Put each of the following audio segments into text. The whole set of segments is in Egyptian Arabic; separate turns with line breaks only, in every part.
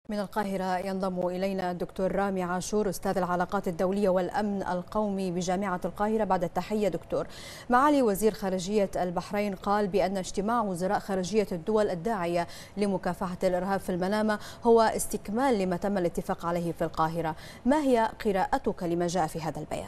من القاهرة ينضم إلينا الدكتور رامي عاشور أستاذ العلاقات الدولية والأمن القومي بجامعة القاهرة بعد التحية دكتور معالي وزير خارجية البحرين قال بأن اجتماع وزراء خارجية الدول الداعية لمكافحة الإرهاب في المنامة هو استكمال لما تم الاتفاق عليه في القاهرة ما هي قراءتك لما جاء في هذا البيان؟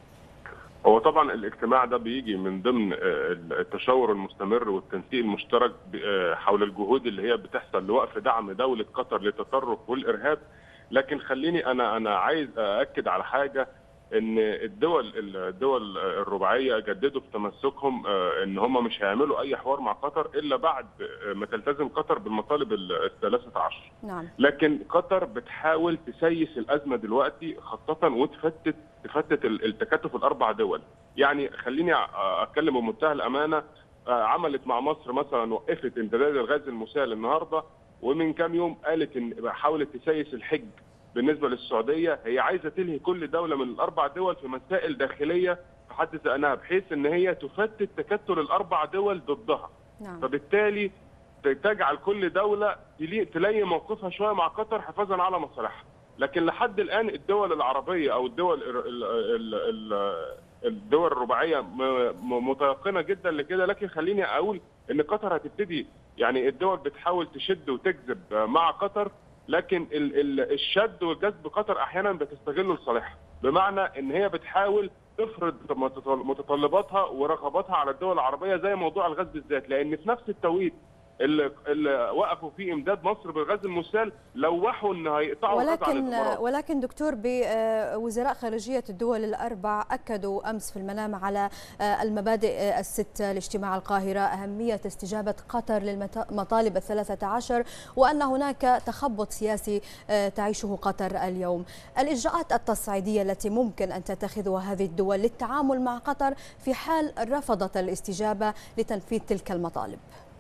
هو طبعا الاجتماع ده بيجي من ضمن التشاور المستمر والتنسيق المشترك حول الجهود اللي هي بتحصل لوقف دعم دوله قطر للتطرف والارهاب لكن خليني انا انا عايز ااكد على حاجه ان الدول الدول الرباعيه جددوا في تمسكهم ان هم مش هيعملوا اي حوار مع قطر الا بعد ما تلتزم قطر بالمطالب الثلاثه عشر
نعم.
لكن قطر بتحاول تسيس الازمه دلوقتي خاصه وتفتت تفتت التكاتف الاربع دول يعني خليني اتكلم بمنتهى الامانه عملت مع مصر مثلا وقفت امتداد الغاز المسال النهارده ومن كام يوم قالت ان حاولت تسيس الحج بالنسبه للسعوديه هي عايزه تلهي كل دوله من الاربع دول في مسائل داخليه في حد ذاتها بحيث ان هي تفتت تكتل الاربع دول ضدها
نعم.
فبالتالي تجعل كل دوله تلي موقفها شويه مع قطر حفاظا على مصالحها لكن لحد الان الدول العربيه او الدول ال ال ال الدول الرباعيه متيقنه جدا لكده لكن خليني اقول ان قطر هتبتدي يعني الدول بتحاول تشد وتجذب مع قطر لكن ال ال الشد والجذب قطر احيانا بتستغله لصالحها بمعنى ان هي بتحاول تفرض متطلباتها ورغباتها على الدول العربيه زي موضوع الغاز بالذات لان في نفس التوقيت اللي, اللي وقفوا فيه امداد مصر بالغاز المسال لوحوا ان هيقطعوا
ولكن ولكن دكتور بوزراء خارجيه الدول الاربع اكدوا امس في المنام على المبادئ السته لاجتماع القاهره اهميه استجابه قطر للمطالب الثلاثه عشر وان هناك تخبط سياسي تعيشه قطر اليوم الاجراءات التصعيديه التي ممكن ان تتخذها هذه الدول للتعامل مع قطر في حال رفضت الاستجابه لتنفيذ تلك المطالب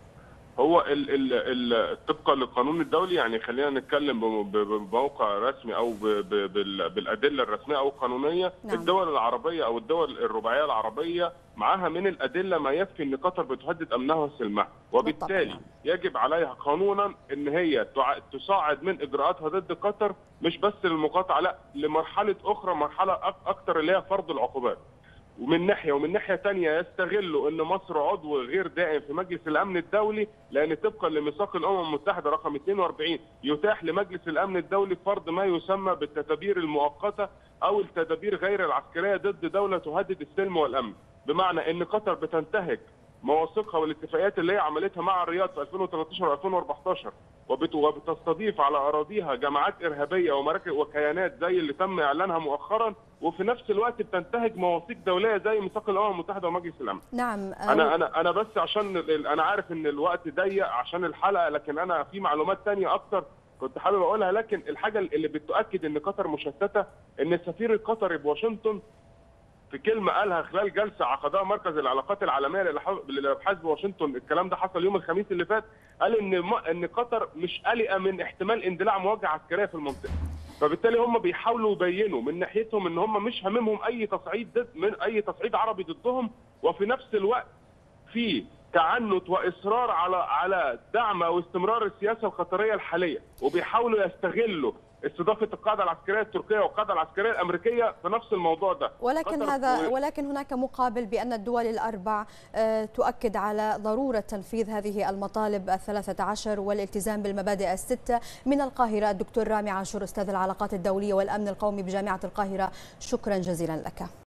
هو ال ال ال طبقا للقانون الدولي يعني خلينا نتكلم بموقع رسمي او ب ب بالادله الرسميه او القانونيه
نعم.
الدول العربيه او الدول الرباعيه العربيه معاها من الادله ما يكفي ان قطر بتهدد امنها وسلمها وبالتالي
بالطبع.
يجب عليها قانونا ان هي تصاعد من اجراءاتها ضد قطر مش بس للمقاطعه لا لمرحله اخرى مرحله اكثر اللي هي فرض العقوبات ومن ناحيه ومن ناحيه ثانيه يستغلوا ان مصر عضو غير دائم في مجلس الامن الدولي لان طبقا لميثاق الامم المتحده رقم 42 يتاح لمجلس الامن الدولي فرض ما يسمى بالتدابير المؤقته او التدابير غير العسكريه ضد دوله تهدد السلم والامن بمعنى ان قطر بتنتهك مواثيقها والاتفاقيات اللي هي عملتها مع الرياض في 2013 و2014 وبتستضيف على اراضيها جماعات ارهابيه ومراكز وكيانات زي اللي تم اعلانها مؤخرا وفي نفس الوقت بتنتهج مواثيق دوليه زي ميثاق الامم المتحده ومجلس الامن.
نعم
انا انا انا بس عشان انا عارف ان الوقت ضيق عشان الحلقه لكن انا في معلومات ثانيه اكتر كنت حابب اقولها لكن الحاجه اللي بتؤكد ان قطر مشتته ان السفير القطري بواشنطن في كلمه قالها خلال جلسه عقدها مركز العلاقات العالميه للابحاث بواشنطن الكلام ده حصل يوم الخميس اللي فات قال ان ان قطر مش قلقه من احتمال اندلاع مواجهه عسكريه في المنطقه فبالتالي هم بيحاولوا يبينوا من ناحيتهم ان هم مش هاممهم اي تصعيد ضد من اي تصعيد عربي ضدهم وفي نفس الوقت في تعنت واصرار على على دعم او استمرار السياسه القطريه الحاليه وبيحاولوا يستغلوا استضافه القاعده العسكريه التركيه والقاعده العسكريه الامريكيه في نفس الموضوع ده
ولكن هذا ولكن هناك مقابل بان الدول الاربع تؤكد على ضروره تنفيذ هذه المطالب الثلاثه عشر والالتزام بالمبادئ السته من القاهره الدكتور رامي عاشور استاذ العلاقات الدوليه والامن القومي بجامعه القاهره شكرا جزيلا لك